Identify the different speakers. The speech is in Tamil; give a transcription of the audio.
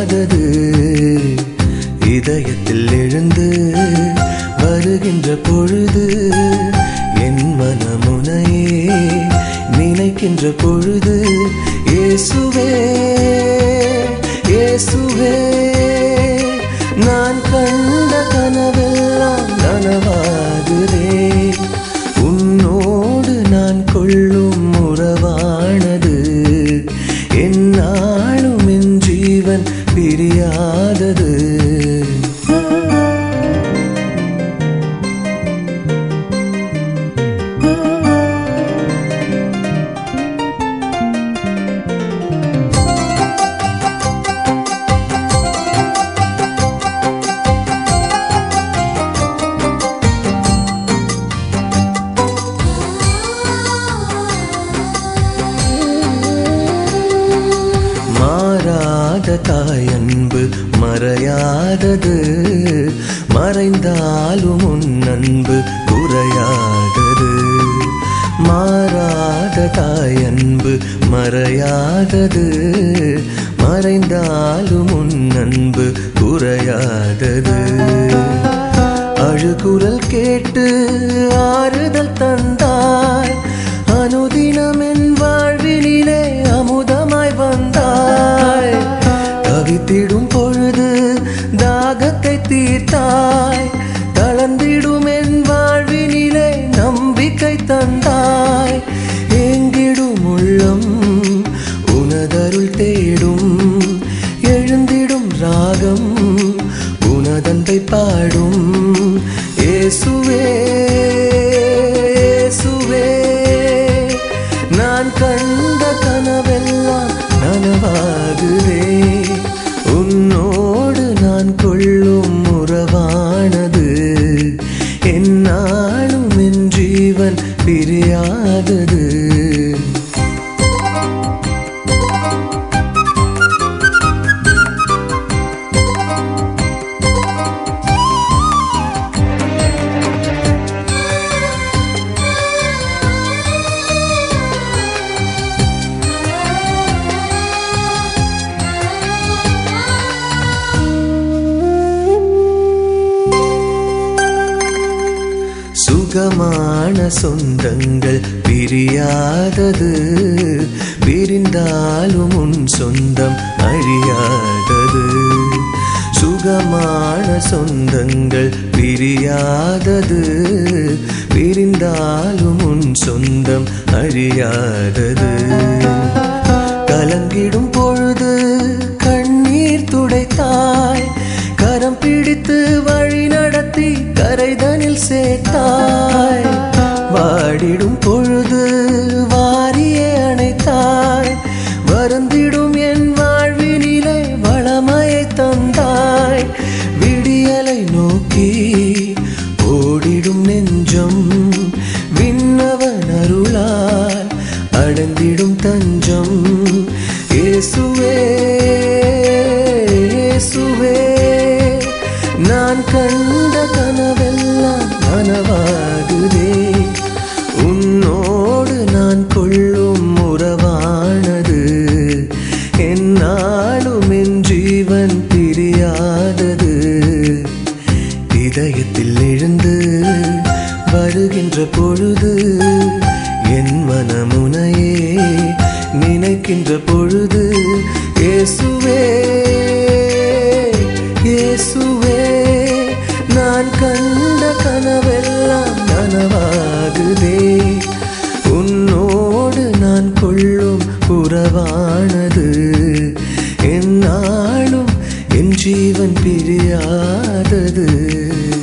Speaker 1: பிரியாதது இதயத்தில் எழுந்து வருகின்ற பொழுது என் மனமுனையே நினைக்கின்ற பொழுது இயேசுவே இயேசுவே நான் கண்ட கனவெல்லாம் நனவாகுதே உன்னோடு நான் கொள்ளும் உறவானது என்னாலும் என் ஜீவன் பிரியாதது மாறாத தாயன்பு மறையாதது மறைந்தாலும் உன் அன்பு குறையாதது மாறாத தாயன்பு மறையாதது மறைந்தாலும் உன் அன்பு குறையாதது அழுகுரல் கேட்டு ஆறுதல் தந்தாய் அனுதினம் என் வாழ்வினிலே அமுதமாய் வந்தாய் தவித்திடும் பொழுது தாகத்தை தீர்த்தாய் தளர்ந்திடும் என் வாழ்வினிலே நம்பிக்கை தந்தாய் ஏங்கிடும் உள்ளம் உனதருள் தேடும் எழுந்திடும் ராகம் உனதன்பை பாடும் இயேசுவே இயேசுவே நான் கண்ட கனவெல்லாம் நனவாகுதே உன்னோடு நான் கொள்ளும் உறவானது என்னாலும் என் ஜீவன் பிரியாதது சுகமான சொந்தங்கள் பிரியாதது பிரிந்தாலும் உன் சொந்தம் அழியாதது சுகமான சொந்தங்கள் பிரியாதது பிரிந்தாலும் உன் சொந்தம் அழியாதது கலங்கிடும் பொழுது கண்ணீர் துடைத்தாய் கரம் பிடித்து வழி நடத்தி கரைதனில் சேர்த்தாய் வாடிடும் பொழுது வாரியே அணைத்தாய் வருந்திடும் என் வாழ்வினிலே வளமையை தந்தாய் விடியலை நோக்கி ஓடிடும் நெஞ்சம் விண்ணவன் அருளால் அடைந்திடும் தஞ்சம் இயேசுவே இயேசுவே நான் கண்ட கனவெல்லாம் நனவாகுதே உன்னோடு நான் கொள்ளும் உறவானது என்னாலும் என் ஜீவன் பிரியாதது இதயத்தில் எழுந்து வருகின்ற பொழுது என் மனமுனையே நினைக்கின்ற பொழுது இயேசுவே இயேசுவே நான் கண்ட கனவெல்லாம் நனவாகுதே உன்னோடு நான் கொள்ளும் உறவானது என்னாலும் என் ஜீவன் பிரியாதது